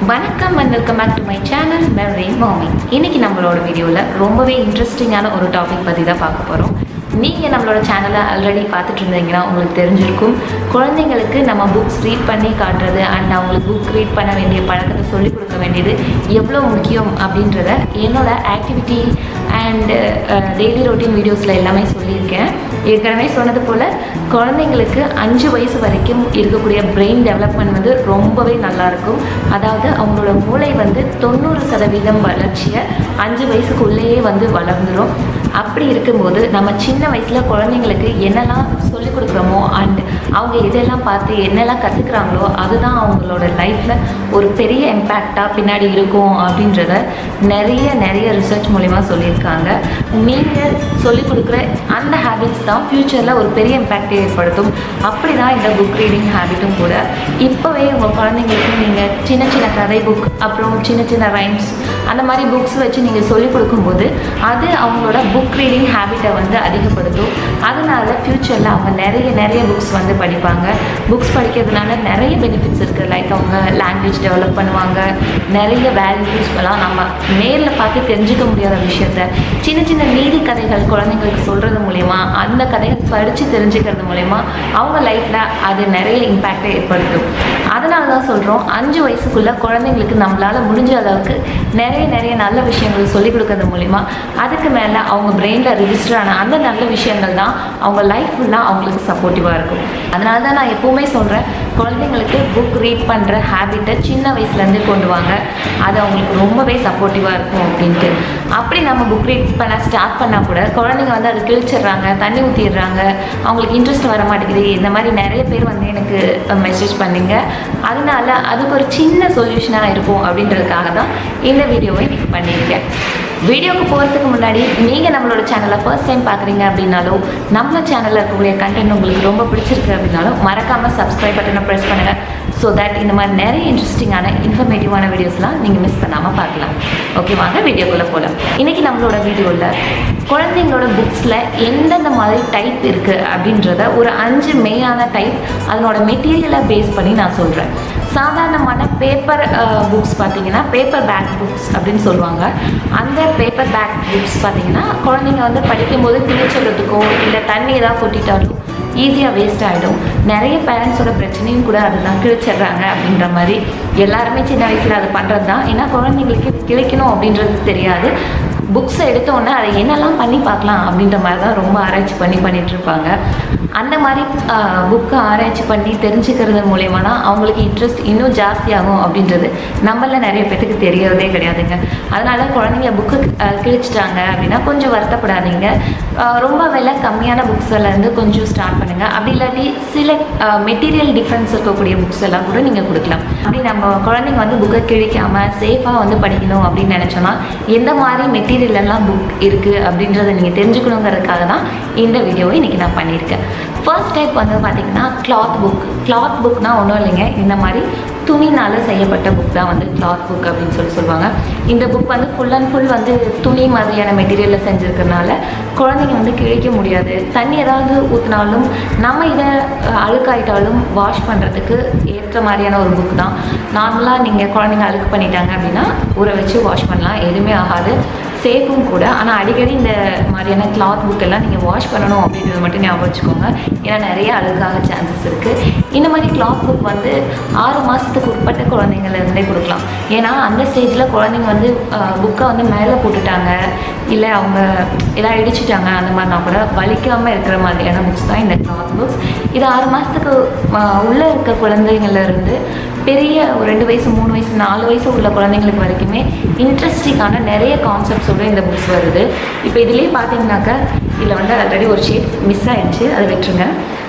வணக்கம் and welcome back to my channel memory Maami இன்னைக்கு நம்மளோட வீடியோவில் ரொம்பவே இன்ட்ரெஸ்டிங்கான ஒரு டாபிக் பற்றி தான் பார்க்க போகிறோம் நீங்கள் நம்மளோட சேனலை ஆல்ரெடி பார்த்துட்டு இருந்தீங்கன்னா உங்களுக்கு தெரிஞ்சிருக்கும் குழந்தைங்களுக்கு நம்ம புக்ஸ் ரீட் பண்ணி காட்டுறது அண்ட் அவங்களுக்கு புக் ரீட் பண்ண வேண்டிய பழக்கத்தை சொல்லிக் கொடுக்க வேண்டியது எவ்வளோ முக்கியம் அப்படின்றத என்னோட ஆக்டிவிட்டி அண்ட் டெய்லி ரொட்டீன் வீடியோஸில் எல்லாமே சொல்லியிருக்கேன் ஏற்கனவே சொன்னது போல் குழந்தைங்களுக்கு அஞ்சு வயசு வரைக்கும் இருக்கக்கூடிய பிரெயின் டெவலப்மெண்ட் வந்து ரொம்பவே நல்லாயிருக்கும் அதாவது அவங்களோட மூளை வந்து தொண்ணூறு சதவீதம் வளர்ச்சியை அஞ்சு வயசுக்குள்ளேயே வந்து வளர்ந்துடும் அப்படி இருக்கும்போது நம்ம சின்ன வயசில் குழந்தைங்களுக்கு என்னெல்லாம் சொல்லிக் கொடுக்குறோமோ அண்ட் அவங்க எதெல்லாம் பார்த்து என்னெல்லாம் கற்றுக்குறாங்களோ அதுதான் அவங்களோட லைஃப்பில் ஒரு பெரிய இம்பேக்டாக பின்னாடி இருக்கும் அப்படின்றத நிறைய நிறைய ரிசர்ச் மூலிமா சொல்லியிருக்காங்க நீங்கள் சொல்லிக் கொடுக்குற அந்த ஹேபிட்ஸ் தான் ஃப்யூச்சரில் ஒரு பெரிய இம்பேக்டை ஏற்படுத்தும் அப்படி தான் இந்த புக் ரீடிங் ஹேபிட்டும் கூட இப்போவே உங்கள் குழந்தைங்களுக்கு நீங்கள் சின்ன சின்ன கதை புக் அப்புறம் சின்ன சின்ன ரைம்ஸ் அந்த மாதிரி புக்ஸ் வச்சு நீங்கள் சொல்லிக் கொடுக்கும்போது அது அவங்களோட புக் ரீடிங் ஹேபிட்டை வந்து அதிகப்படுத்தும் அதனால ஃப்யூச்சரில் அவங்க நிறைய நிறைய புக்ஸ் வந்து படிப்பாங்க புக்ஸ் படிக்கிறதுனால நிறைய பெனிஃபிட்ஸ் இருக்குது லைக் அவங்க லாங்குவேஜ் டெவலப் பண்ணுவாங்க நிறைய வேல்யூஸ் எல்லாம் நம்ம நேரில் பார்த்து தெரிஞ்சுக்க முடியாத விஷயத்த சின்ன சின்ன நீதி கதைகள் குழந்தைங்களுக்கு சொல்கிறது மூலயமா அந்த கதைகள் படித்து தெரிஞ்சுக்கிறது மூலயமா அவங்க லைஃப்பில் அது நிறைய இம்பேக்டை ஏற்படுத்தும் அதனால தான் சொல்கிறோம் அஞ்சு வயசுக்குள்ளே குழந்தைங்களுக்கு நம்மளால் முடிஞ்ச அளவுக்கு நிறைய நிறைய நல்ல விஷயங்கள் சொல்லிக் கொடுக்கறது மூலிமா அதுக்கு மேலே அவங்க பிரெயினில் ரிஜிஸ்டர் ஆன அந்த நல்ல விஷயங்கள் தான் அவங்க லைஃப் ஃபுல்லாக அவங்களுக்கு சப்போர்ட்டிவாக இருக்கும் அதனால தான் நான் எப்போவுமே சொல்கிறேன் குழந்தைங்களுக்கு புக் ரீட் பண்ணுற ஹேபிட்டை சின்ன வயசுலேருந்து கொண்டு வாங்க அது அவங்களுக்கு ரொம்பவே சப்போர்ட்டிவாக இருக்கும் அப்படின்ட்டு அப்படி நம்ம புக் ரீட் பண்ண ஸ்டார்ட் பண்ணால் கூட குழந்தைங்க வந்து அதை கிழிச்சிடுறாங்க தண்ணி ஊற்றிடுறாங்க அவங்களுக்கு இன்ட்ரெஸ்ட் வர மாட்டேங்குது இந்த மாதிரி நிறைய பேர் வந்து எனக்கு மெசேஜ் பண்ணீங்க அதனால அதுக்கு ஒரு சின்ன சொல்யூஷனாக இருக்கும் அப்படின்றதுக்காக தான் இந்த வீடியோவை பண்ணியிருக்கேன் வீடியோக்கு போகிறதுக்கு முன்னாடி நீங்கள் நம்மளோட சேனலை ஃபர்ஸ்ட் டைம் பார்க்குறீங்க அப்படின்னாலும் நம்ம சேனலில் இருக்கக்கூடிய கண்டென்ட் உங்களுக்கு ரொம்ப பிடிச்சிருக்கு அப்படின்னாலும் மறக்காமல் சப்ஸ்கிரைப் பட்டனை ப்ரெஸ் பண்ணுங்கள் ஸோ தட் இந்த மாதிரி நிறைய இன்ட்ரெஸ்டிங்கான இன்ஃபர்மேட்டிவான வீடியோஸ்லாம் நீங்கள் மிஸ் பண்ணாமல் பார்க்கலாம் ஓகே வாங்க வீடியோக்குள்ளே போகலாம் இன்றைக்கி நம்மளோட வீடியோவில் குழந்தைங்களோட புக்ஸில் எந்தெந்த மாதிரி டைப் இருக்குது அப்படின்றத ஒரு அஞ்சு மெயினான டைப் அதனோட மெட்டீரியலை பேஸ் பண்ணி நான் சொல்கிறேன் சாதாரணமான பேப்பர் புக்ஸ் பார்த்தீங்கன்னா பேப்பர் பேக் புக்ஸ் அப்படின்னு சொல்லுவாங்க அந்த பேப்பர் பேக் புக்ஸ் பார்த்தீங்கன்னா குழந்தைங்க வந்து படிக்கும்போது கிழிச்சிடுறதுக்கோ இல்லை தண்ணி ஏதாவது கொட்டிட்டாலும் ஈஸியாக வேஸ்ட் ஆகிடும் நிறைய பேரண்ட்ஸோட பிரச்சனையும் கூட அதுதான் கிழிச்சிடுறாங்க அப்படின்ற மாதிரி எல்லாருமே சின்ன வயசில் அது பண்ணுறது தான் ஏன்னா குழந்தைங்களுக்கு கிழிக்கணும் அப்படின்றது தெரியாது புக்ஸை எடுத்தோன்னே அதை என்னெல்லாம் பண்ணி பார்க்கலாம் அப்படின்ற மாதிரி தான் ரொம்ப ஆராய்ச்சி பண்ணி பண்ணிட்டு இருப்பாங்க அந்த மாதிரி புக்கை ஆராய்ச்சி பண்ணி தெரிஞ்சுக்கிறது மூலயமா தான் அவங்களுக்கு இன்ட்ரெஸ்ட் இன்னும் ஜாஸ்தியாகும் அப்படின்றது நம்மள நிறைய பேத்துக்கு தெரியறதே கிடையாதுங்க அதனால குழந்தைங்க புக்கு கிழிச்சிட்டாங்க அப்படின்னா கொஞ்சம் வருத்தப்படாதீங்க ரொம்ப விலை கம்மியான புக்ஸ்லேருந்து கொஞ்சம் ஸ்டார்ட் பண்ணுங்கள் அப்படி இல்லாட்டி சில மெட்டீரியல் டிஃப்ரென்ஸ் இருக்கக்கூடிய புக்ஸ் எல்லாம் கூட நீங்கள் கொடுக்கலாம் அப்படி நம்ம குழந்தைங்க வந்து புக்கை கிழிக்காமல் சேஃபாக வந்து படிக்கணும் அப்படின்னு நினச்சோன்னா எந்த மாதிரி மெட்டீரியல் எல்லாம் புக் இருக்குது அப்படின்றத நீங்கள் தெரிஞ்சுக்கணுங்கிறதுக்காக தான் இந்த வீடியோவை இன்றைக்கி நான் பண்ணியிருக்கேன் ஃபர்ஸ்ட் டைப் வந்து பார்த்திங்கன்னா கிளாத் புக் கிளாத் புக்னால் ஒன்றும் இல்லைங்க இந்த மாதிரி துணினால் செய்யப்பட்ட புக் தான் வந்து கிளாத் புக் அப்படின்னு சொல்லி சொல்லுவாங்க இந்த புக் வந்து ஃபுல் அண்ட் ஃபுல் வந்து துணி மாதிரியான மெட்டீரியலில் செஞ்சுருக்கறனால குழந்தைங்க வந்து கிழிக்க முடியாது தண்ணி ஏதாவது ஊற்றினாலும் நம்ம இதை அழுக்காயிட்டாலும் வாஷ் பண்ணுறதுக்கு ஏற்ற மாதிரியான ஒரு புக் தான் நார்மலாக நீங்கள் குழந்தைங்க அழுக்கு பண்ணிட்டாங்க அப்படின்னா ஊற வச்சு வாஷ் பண்ணலாம் எதுவுமே ஆகாது சேஃபும் கூட ஆனால் அடிக்கடி இந்த மாதிரியான கிளாத் புக் எல்லாம் நீங்கள் வாஷ் பண்ணணும் அப்படின்றது மட்டும் ஞாபகம் வச்சுக்கோங்க ஏன்னா நிறைய அழுக்காக சான்சஸ் இருக்குது இந்த மாதிரி கிளாத் புக் வந்து ஆறு மாதத்துக்கு உட்பட்ட குழந்தைங்கள்லேருந்தே கொடுக்கலாம் ஏன்னா அந்த ஸ்டேஜில் குழந்தைங்க வந்து புக்கை வந்து மேலே போட்டுட்டாங்க இல்லை அவங்க எல்லாம் இடிச்சிட்டாங்க அந்த மாதிரினா கூட வலிக்காமல் இருக்கிற மாதிரியான புக்ஸ் தான் இந்த கிளாத் புக்ஸ் இது ஆறு மாதத்துக்கு உள்ளே இருக்க குழந்தைங்கள்லேருந்து பெரிய ஒரு ரெண்டு வயசு மூணு வயசு நாலு வயசு உள்ள குழந்தைங்களுக்கு வரைக்குமே இன்ட்ரெஸ்டிங்கான நிறைய கான்செப்ட்ஸோட இந்த புக்ஸ் வருது இப்போ இதுலேயே பார்த்தீங்கன்னாக்கா இதில் வந்து ஆல்ரெடி ஒரு ஷேப் மிஸ் ஆயிடுச்சு அதை விட்டுருங்க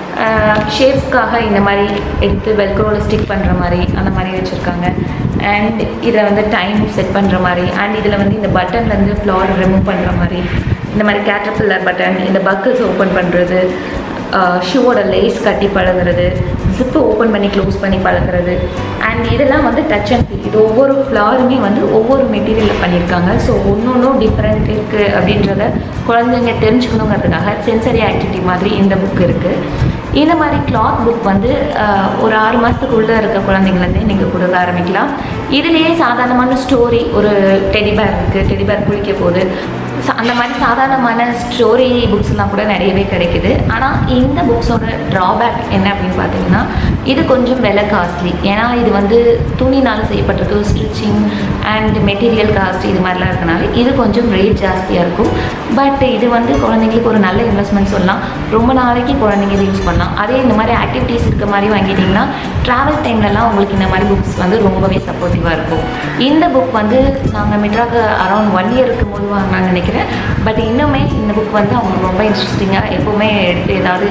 ஷேப்ஸ்க்காக இந்த மாதிரி எடுத்து வெல்க்ரோவில் ஸ்டிக் பண்ணுற மாதிரி அந்த மாதிரி வச்சுருக்காங்க அண்ட் இதில் வந்து டைம் செட் பண்ணுற மாதிரி அண்ட் இதில் வந்து இந்த பட்டன்லேருந்து ஃப்ளார் ரிமூவ் பண்ணுற மாதிரி இந்த மாதிரி கேட்டர்பில்லர் பட்டன் இந்த பக்கிள்ஸ் ஓப்பன் பண்ணுறது ஷூவோட லேஸ் கட்டி பழகுறது ஜிப்பு ஓப்பன் பண்ணி க்ளோஸ் பண்ணி பழகுறது அண்ட் இதெல்லாம் வந்து டச் அண்ட் ஃபீல் இது ஒவ்வொரு ஃப்ளாருமே வந்து ஒவ்வொரு மெட்டீரியலில் பண்ணியிருக்காங்க ஸோ ஒன்று ஒன்றும் டிஃப்ரெண்ட் இருக்குது அப்படின்றத குழந்தைங்க தெரிஞ்சுக்கணுங்கிறதுக்காக சென்சரி ஆக்டிவிட்டி மாதிரி இந்த புக் இருக்குது இந்த மாதிரி கிளாத் புக் வந்து ஆஹ், ஒரு ஆறு மாதத்துக்குள்ளே இருக்க குழந்தைங்கலேருந்தே நீங்கள் கொடுக்க ஆரம்பிக்கலாம் இதுலேயே சாதாரணமான ஸ்டோரி ஒரு டெடி பேர் இருக்குது டெடி பேர் குளிக்க போகுது ச- அந்த மாதிரி சாதாரணமான ஸ்டோரி புக்ஸ்லாம் கூட நிறையவே கிடைக்குது ஆனால் இந்த புக்ஸோட ட்ராபேக் என்ன அப்படின்னு பார்த்தீங்கன்னா இது கொஞ்சம் விலை காஸ்ட்லி ஏன்னா இது வந்து துணினால் செய்யப்பட்டிருக்கு ஸ்டிச்சிங் அண்ட் மெட்டீரியல் காஸ்ட் இது மாதிரிலாம் இருக்கனால இது கொஞ்சம் ரேட் ஜாஸ்தியாக இருக்கும் பட் இது வந்து குழந்தைங்களுக்கு ஒரு நல்ல இன்வெஸ்ட்மெண்ட் சொல்லலாம் ரொம்ப நாளைக்கு குழந்தைங்க இதை யூஸ் பண்ணலாம் அதே இந்த மாதிரி ஆக்டிவிட்டீஸ் இருக்க மாதிரி வாங்கிட்டிங்கன்னா ட்ராவல் டைம்லலாம் உங்களுக்கு இந்த மாதிரி புக்ஸ் வந்து ரொம்பவே சப்போர்ட்டிவாக இருக்கும் இந்த புக் வந்து நாங்கள் மிட்ராக்கு அரௌண்ட் ஒன் இயர் இருக்கும் போது வாங்கினான்னு நினைக்கிறேன் பட் இன்னுமே இந்த புக் வந்து அவங்களுக்கு ரொம்ப இன்ட்ரெஸ்டிங்காக எப்போவுமே எடுத்து ஏதாவது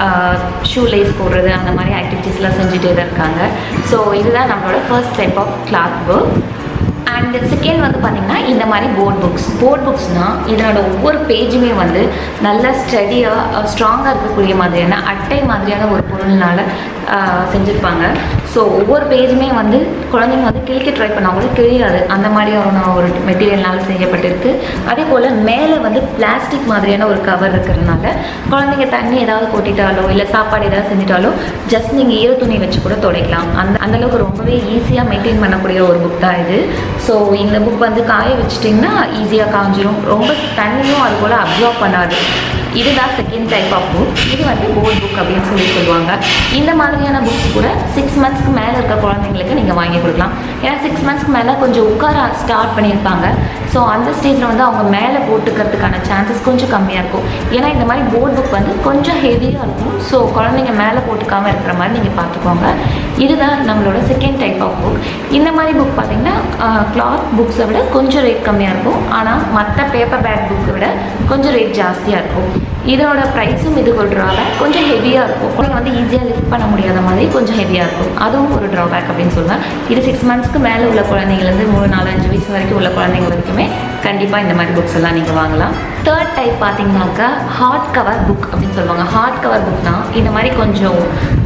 ஷூ லேஸ் போடுறது அந்த மாதிரி ஆக்டிவிட்டீஸ்லாம் செஞ்சுட்டே தான் இருக்காங்க ஸோ இதுதான் நம்மளோட first type of cloth book and second வந்து பார்த்திங்கன்னா இந்த மாதிரி போர்ட் புக்ஸ் போர்ட் புக்ஸ்னால் இதனோட ஒவ்வொரு பேஜுமே வந்து நல்ல ஸ்டடியாக ஸ்ட்ராங்காக இருக்கக்கூடிய மாதிரியான அட்டை மாதிரியான ஒரு பொருள்னால ஆஹ், செஞ்சுருப்பாங்க ஸோ ஒவ்வொரு பேஜுமே வந்து குழந்தைங்க வந்து கிழிக்க ட்ரை பண்ணால் கூட கிழியாது அந்த மாதிரியான ஒரு மெட்டீரியல்னால செய்யப்பட்டிருக்கு அதே போல் மேலே வந்து பிளாஸ்டிக் மாதிரியான ஒரு கவர் இருக்கிறதுனால குழந்தைங்க தண்ணி ஏதாவது கொட்டிட்டாலோ இல்லை சாப்பாடு ஏதாவது செஞ்சிட்டாலோ ஜஸ்ட் நீங்கள் ஈர துணி வச்சு கூட துடைக்கலாம் அந்த அந்த அளவுக்கு ரொம்பவே ஈஸியாக மெயின்டைன் பண்ணக்கூடிய ஒரு புக் தான் இது ஸோ இந்த புக் வந்து காய வச்சிட்டிங்கன்னா ஈஸியாக காஞ்சிரும் ரொம்ப தண்ணியும் அது போல் அப்சர்வ் பண்ணாது இதுதான் செகண்ட் டைப் ஆஃப் புக் இது வந்து போர்ட் புக் அப்படின்னு சொல்லி சொல்லுவாங்க இந்த மாதிரியான புக்ஸ் கூட சிக்ஸ் மந்த்ஸ்க்கு மேலே இருக்க குழந்தைங்களுக்கு நீங்கள் வாங்கி கொடுக்கலாம் ஏன்னா சிக்ஸ் மந்த்ஸ்க்கு மேலே கொஞ்சம் உட்கார ஸ்டார்ட் பண்ணியிருப்பாங்க ஸோ அந்த ஸ்டேஜில் வந்து அவங்க மேலே போட்டுக்கிறதுக்கான சான்சஸ் கொஞ்சம் கம்மியாக இருக்கும் ஏன்னா இந்த மாதிரி போர்ட் புக் வந்து கொஞ்சம் ஹெவியாக இருக்கும் ஸோ குழந்தைங்க மேலே போட்டுக்காமல் இருக்கிற மாதிரி நீங்கள் பார்த்துக்கோங்க இதுதான் நம்மளோட செகண்ட் டைப் ஆஃப் புக் இந்த மாதிரி புக் பார்த்தீங்கன்னா கிளாத் புக்ஸை விட கொஞ்சம் ரேட் கம்மியாக இருக்கும் ஆனால் மற்ற பேப்பர் பேக் புக்கை விட கொஞ்சம் ரேட் ஜாஸ்தியாக இருக்கும் இதனோட ப்ரைஸும் இது ஒரு ட்ராபேக் கொஞ்சம் ஹெவியாக இருக்கும் குழந்தைங்க வந்து ஈஸியாக லிஃப்ட் பண்ண முடியாத மாதிரி கொஞ்சம் ஹெவியாக இருக்கும் அதுவும் ஒரு ட்ராபேக் அப்படின்னு சொல்லுவேன் இது சிக்ஸ் மந்த்ஸ்க்கு மேலே உள்ள குழந்தைங்கலேருந்து மூணு நாலு அஞ்சு வயசு வரைக்கும் உள்ள குழந்தைங்க வரைக்குமே கண்டிப்பாக இந்த மாதிரி புக்ஸ் எல்லாம் நீங்கள் வாங்கலாம் தேர்ட் டைப் பார்த்தீங்கன்னாக்கா ஹார்ட் கவர் புக் அப்படின்னு சொல்லுவாங்க ஹார்ட் கவர் புக்னா இந்த மாதிரி கொஞ்சம்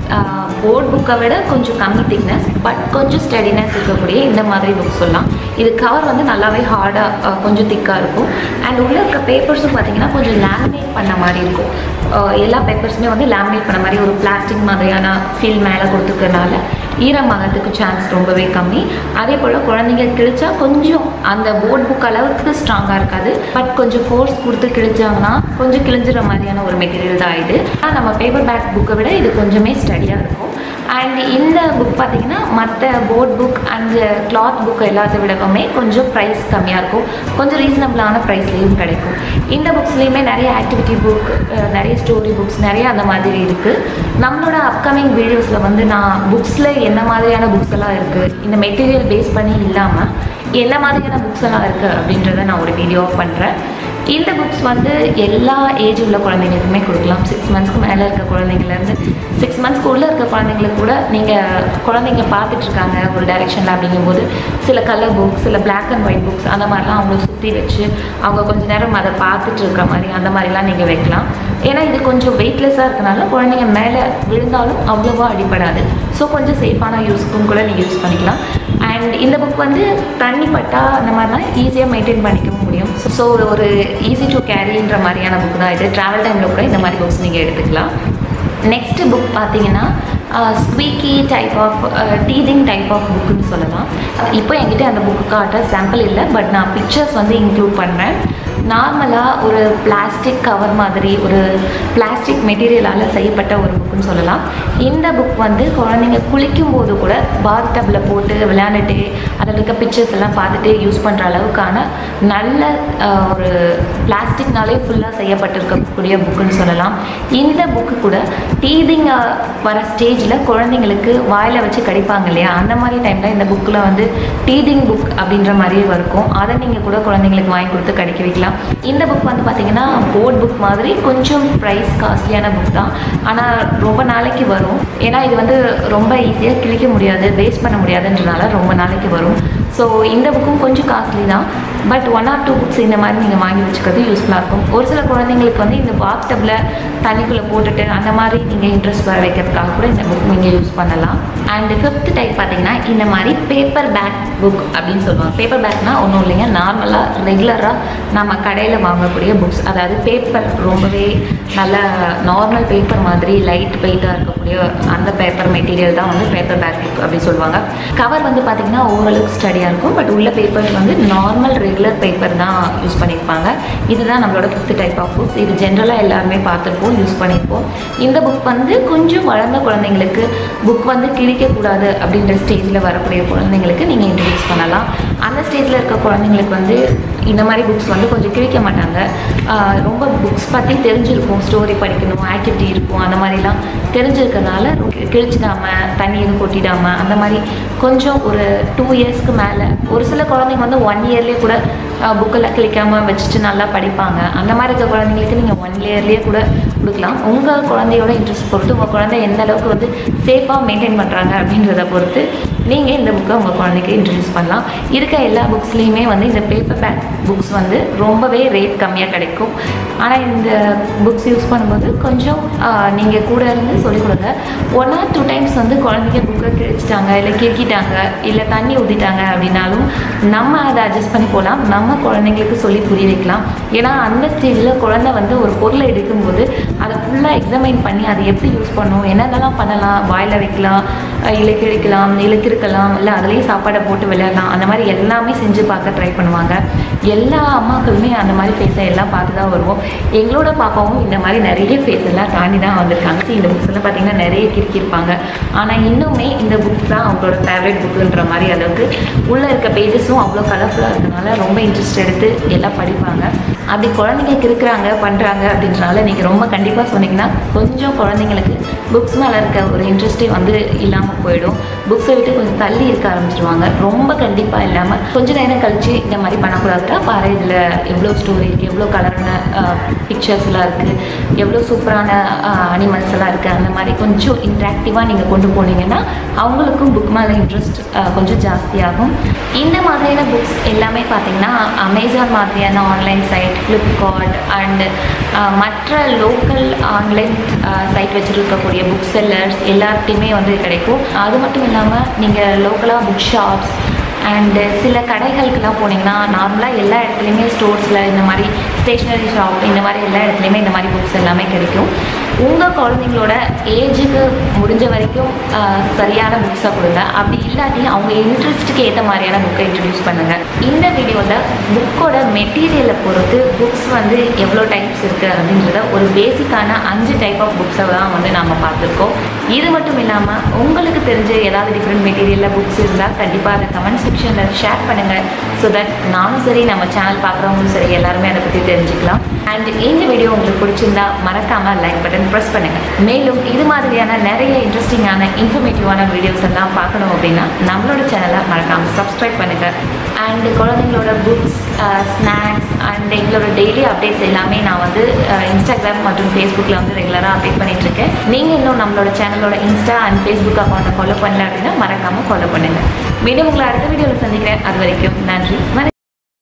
போர்ட் புக்கை விட கொஞ்சம் கம்மி திக்னஸ் பட் கொஞ்சம் ஸ்டடினஸ் இருக்கக்கூடிய இந்த மாதிரி புக் சொல்லலாம் இது கவர் வந்து நல்லாவே ஹார்டாக கொஞ்சம் திக்காக இருக்கும் அண்ட் உள்ளே இருக்க பேப்பர்ஸும் பார்த்தீங்கன்னா கொஞ்சம் லேமினேட் பண்ண மாதிரி இருக்கும் அஹ் எல்லா பேப்பர்ஸுமே வந்து லேமினேட் பண்ண மாதிரி ஒரு பிளாஸ்டிக் மாதிரியான ஃபீல் மேலே கொடுத்துருக்கறனால ஈரமாகறதுக்கு சான்ஸ் ரொம்பவே கம்மி அதே போல் குழந்தைங்க கிழிச்சா கொஞ்சம் அந்த போர்ட் புக் அளவுக்கு ஸ்ட்ராங்காக இருக்காது பட் கொஞ்சம் ஃபோர்ஸ் கொடுத்து கிழிச்சாங்கன்னா கொஞ்சம் கிழிஞ்சிற மாதிரியான ஒரு மெட்டீரியல் தான் இது ஆனால் நம்ம பேப்பர் பேக் புக்கை விட இது கொஞ்சமே ஸ்டடியாக இருக்கும் அண்ட் இந்த புக் பார்த்தீங்கன்னா மற்ற board book and cloth book எல்லாத்தை விடவுமே கொஞ்சம் ப்ரைஸ் கம்மியாக இருக்கும் கொஞ்சம் ரீசனபிளான ப்ரைஸ்லேயும் கிடைக்கும் இந்த புக்ஸ்லேயுமே நிறைய ஆக்டிவிட்டி புக் நிறைய ஸ்டோரி புக்ஸ் நிறைய அந்த மாதிரி இருக்குது நம்மளோட அப்கமிங் வீடியோஸில் வந்து நான் புக்ஸில் என்ன மாதிரியான புக்ஸ் எல்லாம் இருக்குது இந்த மெட்டீரியல் பேஸ் பண்ணி இல்லாமல் என்ன மாதிரியான புக்ஸ் எல்லாம் இருக்குது அப்படின்றத நான் ஒரு வீடியோ பண்ணுறேன் இந்த புக்ஸ் வந்து எல்லா ஏஜ் உள்ள குழந்தைங்களுக்குமே கொடுக்கலாம் சிக்ஸ் மந்த்ஸ்க்கு மேலே இருக்க குழந்தைங்கலேருந்து சிக்ஸ் மந்த்ஸ்க்கு உள்ளே இருக்க குழந்தைங்களுக்கு கூட நீங்கள் குழந்தைங்க பார்த்துட்டு இருக்காங்க ஒரு டைரெக்ஷனில் அப்படிங்கும்போது சில கலர் புக்ஸ் சில பிளாக் அண்ட் ஒயிட் புக்ஸ் அந்த மாதிரிலாம் அவங்கள சுற்றி வச்சு அவங்க கொஞ்ச நேரம் அதை பார்த்துட்டு இருக்கிற மாதிரி அந்த மாதிரிலாம் நீங்கள் வைக்கலாம் ஏன்னா இது கொஞ்சம் வெயிட்லெஸ்ஸாக இருக்கனால குழந்தைங்க மேலே விழுந்தாலும் அவ்வளோவா அடிபடாது ஸோ கொஞ்சம் சேஃபான யூஸ்க்கும் கூட நீங்கள் யூஸ் பண்ணிக்கலாம் அண்ட் இந்த புக் வந்து தண்ணி பட்டா அந்த மாதிரிலாம் ஈஸியாக மெயின்டைன் பண்ணிக்கவும் முடியும் ஸோ ஒரு ஈஸி டு கேரின்ற மாதிரியான புக் தான் இது ட்ராவல் டைமில் கூட இந்த மாதிரி புக்ஸ் நீங்கள் எடுத்துக்கலாம் நெக்ஸ்ட் புக் பார்த்தீங்கன்னா squeaky type of teething type of புக்குன்னு சொல்லலாம் இப்போ என்கிட்ட அந்த புக்கு காட்ட சாம்பிள் இல்லை பட் நான் பிக்சர்ஸ் வந்து இன்க்ளூட் பண்ணுறேன் நார்மலாக ஒரு பிளாஸ்டிக் கவர் மாதிரி ஒரு பிளாஸ்டிக் மெட்டீரியலால் செய்யப்பட்ட ஒரு புக்குன்னு சொல்லலாம் இந்த புக் வந்து குழந்தைங்க குளிக்கும் போது கூட பாத் டப்பில் போட்டு விளையாண்டுட்டு அதில் இருக்க பிக்சர்ஸ் எல்லாம் பார்த்துட்டு யூஸ் பண்ணுற அளவுக்கான நல்ல அஹ், ஒரு பிளாஸ்டிக்னாலே ஃபுல்லாக செய்யப்பட்டிருக்கக்கூடிய புக்குன்னு சொல்லலாம் இந்த புக்கு கூட டீதிங் வர ஸ்டேஜில் குழந்தைங்களுக்கு வாயில் வச்சு கடிப்பாங்க இல்லையா அந்த மாதிரி டைமில் இந்த புக்கில் வந்து டீதிங் புக் அப்படின்ற மாதிரி இருக்கும் அதை நீங்கள் கூட குழந்தைங்களுக்கு வாங்கி கொடுத்து கடிக்க வைக்கலாம் இந்த புக் வந்து பார்த்தீங்கன்னா போர்ட் புக் மாதிரி கொஞ்சம் ப்ரைஸ் காஸ்ட்லியான புக் தான் ஆனால் ரொம்ப நாளைக்கு வரும் ஏன்னா இது வந்து ரொம்ப ஈஸியாக கிழிக்க முடியாது வேஸ்ட் பண்ண முடியாதுன்றனால ரொம்ப நாளைக்கு வரும் ஸோ இந்த புக்கும் கொஞ்சம் காஸ்ட்லி தான் but one or two books இந்த மாதிரி நீங்கள் வாங்கி வச்சுக்கிறது யூஸ்ஃபுல்லாக இருக்கும் ஒரு சில குழந்தைங்களுக்கு வந்து இந்த பாத் டப்பில் தண்ணிக்குள்ளே போட்டுட்டு அந்த மாதிரி நீங்கள் இன்ட்ரெஸ்ட் வர வைக்கிறதுக்காக கூட இந்த புக் நீங்கள் யூஸ் பண்ணலாம் அண்ட் ஃபிஃப்த் டைப் பார்த்தீங்கன்னா இந்த மாதிரி பேப்பர் பேக் புக் அப்படின்னு சொல்லுவாங்க பேப்பர் பேக்னா ஒன்றும் இல்லைங்க நார்மலாக ரெகுலராக நம்ம கடையில் வாங்கக்கூடிய புக்ஸ் அதாவது பேப்பர் ரொம்பவே நல்ல நார்மல் பேப்பர் மாதிரி லைட் வெயிட்டாக இருக்கக்கூடிய அந்த பேப்பர் மெட்டீரியல் தான் வந்து பேப்பர் பேக் புக் அப்படின்னு சொல்லுவாங்க கவர் வந்து பார்த்திங்கன்னா ஓரளவுக்கு ஸ்டடியாக இருக்கும் பட் உள்ள பேப்பர் வந்து நார்மல் ரெகுலர் பேப்பர் தான் யூஸ் பண்ணியிருப்பாங்க இதுதான் நம்மளோட ஃபிஃப்த் டைப் ஆஃப் புக்ஸ் இது ஜென்ரலாக எல்லாருமே பார்த்துருப்போம் யூஸ் பண்ணியிருப்போம் இந்த புக் வந்து கொஞ்சம் வளர்ந்த குழந்தைங்களுக்கு புக் வந்து கிழிக்கக்கூடாது அப்படின்ற ஸ்டேஜில் வரக்கூடிய குழந்தைங்களுக்கு நீங்கள் இன்ட்ரடியூஸ் பண்ணலாம் அந்த ஸ்டேஜில் இருக்க குழந்தைங்களுக்கு வந்து இந்த மாதிரி புக்ஸ் வந்து கொஞ்சம் கிழிக்க மாட்டாங்க ஆஹ் ரொம்ப புக்ஸ் பற்றி தெரிஞ்சிருக்கும் ஸ்டோரி படிக்கணும் ஆக்டிவிட்டி இருக்கும் அந்த மாதிரிலாம் தெரிஞ்சிருக்கனால கி- கிழிச்சிடாம தண்ணி எதுவும் கொட்டிடாமல் அந்த மாதிரி கொஞ்சம் ஒரு டூ இயர்ஸ்க்கு மேலே ஒரு சில குழந்தைங்க வந்து ஒன் இயர்லேயே கூட புக்கெல்லாம் கிழிக்காமல் வச்சுட்டு நல்லா படிப்பாங்க அந்த மாதிரி இருக்க குழந்தைங்களுக்கு நீங்கள் ஒன் இயர்லேயே கூட கொடுக்கலாம் உங்கள் குழந்தையோட இன்ட்ரெஸ்ட் பொறுத்து உங்கள் குழந்தை எந்த அளவுக்கு வந்து சேஃபாக மெயின்டைன் பண்ணுறாங்க அப்படின்றத பொறுத்து நீங்கள் இந்த புக்கை உங்கள் குழந்தைக்கு இன்ட்ரடியூஸ் பண்ணலாம் இருக்க எல்லா புக்ஸ்லேயுமே வந்து இந்த பேப்பர் பேக் புக்ஸ் வந்து ரொம்பவே ரேட் கம்மியாக கிடைக்கும் ஆனால் இந்த புக்ஸ் யூஸ் பண்ணும்போது கொஞ்சம் நீங்கள் கூட இருந்து சொல்லிக் கொடுங்க ஒன் ஆர் டூ டைம்ஸ் வந்து குழந்தைங்க புக்கை கிழிச்சிட்டாங்க இல்லை கிறுக்கிட்டாங்க இல்லை தண்ணி ஊற்றிட்டாங்க அப்படின்னாலும் நம்ம அதை அட்ஜஸ்ட் பண்ணி போகலாம் நம்ம குழந்தைங்களுக்கு சொல்லி புரிய வைக்கலாம் ஏன்னா அந்த ஸ்டேஜில் குழந்தை வந்து ஒரு பொருளை எடுக்கும்போது அதை ஃபுல்லாக எக்ஸாமைன் பண்ணி அதை எப்படி யூஸ் பண்ணணும் என்னென்னலாம் பண்ணலாம் வாயில் வைக்கலாம் அஹ் இல்லை கிழிக்கலாம் இல்லை திருக்கலாம் இல்லை அதுலேயும் சாப்பாடை போட்டு விளையாடலாம் அந்த மாதிரி எல்லாமே செஞ்சு பார்க்க ட்ரை பண்ணுவாங்க எல்லா அம்மாக்களுமே அந்த மாதிரி ஃபேஸை எல்லாம் பார்த்து தான் வருவோம் எங்களோட பாப்பாவும் இந்த மாதிரி நிறைய ஃபேஸ் எல்லாம் தாண்டி தான் வந்திருக்காங்க See, இந்த புக்ஸ் எல்லாம் பார்த்தீங்கன்னா நிறைய கிறுக்கியிருப்பாங்க ஆனால் இன்னுமே இந்த புக் தான் அவங்களோட ஃபேவரட் புக்குன்ற மாதிரி அளவுக்கு உள்ளே இருக்க பேஜஸும் அவ்வளோ கலர்ஃபுல்லாக இருக்கனால ரொம்ப இன்ட்ரெஸ்ட் எடுத்து எல்லாம் படிப்பாங்க அப்படி குழந்தைங்க கிறுக்குறாங்க பண்ணுறாங்க அப்படின்றனால நீங்கள் ரொம்ப கண்டிப்பாக சொன்னீங்கன்னா கொஞ்சம் குழந்தைங்களுக்கு புக்ஸ் மேலே இருக்க ஒரு இன்ட்ரெஸ்ட்டே வந்து இல்லாமல் போயிடும் புக்ஸை விட்டு கொஞ்சம் தள்ளி இருக்க ஆரம்பிச்சிருவாங்க ரொம்ப கண்டிப்பாக இல்லாமல் கொஞ்ச நேரம் கழிச்சு இந்த மாதிரி பண்ணக்கூடாதுடா பாரு இதில் எவ்வளோ ஸ்டோரி இருக்குது எவ்வளோ கலரான பிக்சர்ஸ்லாம் இருக்குது எவ்வளோ சூப்பரான அனிமல்ஸ் எல்லாம் இருக்குது அந்த மாதிரி கொஞ்சம் இன்ட்ராக்டிவாக நீங்கள் கொண்டு போனீங்கன்னா அவங்களுக்கும் புக் மேலே இன்ட்ரெஸ்ட் கொஞ்சம் ஜாஸ்தியாகும் இந்த மாதிரியான புக்ஸ் எல்லாமே பார்த்தீங்கன்னா அமேசான் மாதிரியான ஆன்லைன் சைட் ஃப்ளிப்கார்ட் அண்டு மற்ற லோக்கல் ஆன்லைன் சைட் வச்சுருக்கக்கூடிய புக் செல்லர்ஸ் எல்லார்ட்டையுமே வந்து கிடைக்கும் அது மட்டும் இல்லாமல் நீங்கள் லோக்கலாக புக் ஷாப்ஸ் அண்டு சில கடைகளுக்கெல்லாம் போனீங்கன்னா நார்மலாக எல்லா இடத்துலையுமே ஸ்டோர்ஸில் இந்த மாதிரி ஸ்டேஷ்னரி ஷாப் இந்த மாதிரி எல்லா இடத்துலையுமே இந்த மாதிரி புக்ஸ் எல்லாமே கிடைக்கும் உங்கள் குழந்தைங்களோட ஏஜுக்கு முடிஞ்ச வரைக்கும் ஆஹ், சரியான புக்ஸை கொடுங்க அப்படி இல்லாட்டி அவங்க இன்ட்ரெஸ்ட்டுக்கு ஏற்ற மாதிரியான புக்கை இன்ட்ரடியூஸ் பண்ணுங்கள் இந்த வீடியோவில் புக்கோட மெட்டீரியலை பொறுத்து புக்ஸ் வந்து எவ்வளோ டைப்ஸ் இருக்குது அப்படின்றத ஒரு பேசிக்கான அஞ்சு டைப் ஆஃப் புக்ஸை தான் வந்து நாம் பார்த்துருக்கோம் இது மட்டும் இல்லாமல் உங்களுக்கு தெரிஞ்ச ஏதாவது டிஃப்ரெண்ட் மெட்டீரியலில் புக்ஸ் இருந்தால் கண்டிப்பாக அதை கமெண்ட் செக்ஷனில் ஷேர் பண்ணுங்கள் ஸோ தட் நானும் சரி நம்ம சேனல் பார்க்குறவங்களும் சரி எல்லாருமே அதை பற்றி தெரிஞ்சுக்கலாம் அண்ட் இந்த வீடியோ உங்களுக்கு பிடிச்சிருந்தா மறக்காமல் லைக் பட்டன் ப்ரெஸ் பண்ணுங்கள் மேலும் இது மாதிரியான நிறைய இன்ட்ரெஸ்டிங்கான இன்ஃபர்மேட்டிவான வீடியோஸ் எல்லாம் பார்க்கணும் அப்படின்னா நம்மளோட சேனலை மறக்காமல் சப்ஸ்கிரைப் பண்ணுங்கள் அண்ட் குழந்தைங்களோட புக்ஸ் ஸ்நாக்ஸ் அண்ட் எங்களோட டெய்லி அப்டேட்ஸ் எல்லாமே நான் வந்து இன்ஸ்டாகிராம் மற்றும் ஃபேஸ்புக்கில் வந்து ரெகுலராக அப்டேட் பண்ணிட்டு இருக்கேன் நீங்கள் இன்னும் நம்மளோட சேனலோட இன்ஸ்டா அண்ட் ஃபேஸ்புக் அக்கௌண்ட்டை ஃபாலோ பண்ணல அப்படின்னா மறக்காமல் ஃபாலோ பண்ணுங்கள் மீண்டும் உங்களை அடுத்த வீடியோவில் சந்திக்கிறேன் அது வரைக்கும் நன்றி வணக்கம்